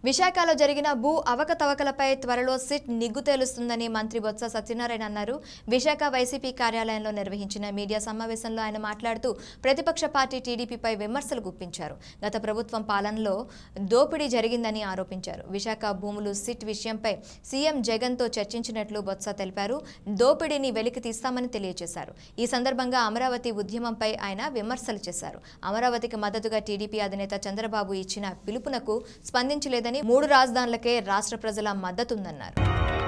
విశాఖలో జరిగిన భూ అవకతవకలపై త్వరలో సిట్ నిగ్గు తేలుస్తుందని మంత్రి బొత్స సత్యనారాయణ అన్నారు విశాఖ వైసీపీ కార్యాలయంలో నిర్వహించిన మీడియా సమావేశంలో ఆయన మాట్లాడుతూ ప్రతిపక్ష పార్టీ టీడీపీపై విమర్శలు గుప్పించారు గత ప్రభుత్వం పాలనలో దోపిడీ జరిగిందని ఆరోపించారు విశాఖ భూములు సిట్ విషయంపై సీఎం జగన్తో చర్చించినట్లు బొత్స తెలిపారు దోపిడీని వెలికి తీస్తామని తెలియజేశారు ఈ సందర్భంగా అమరావతి ఉద్యమంపై ఆయన విమర్శలు చేశారు అమరావతికి మద్దతుగా టీడీపీ అధినేత చంద్రబాబు ఇచ్చిన పిలుపునకు స్పందించలేదని మూడు రాజధానులకే రాష్ట్ర ప్రజల మద్దతుందన్నారు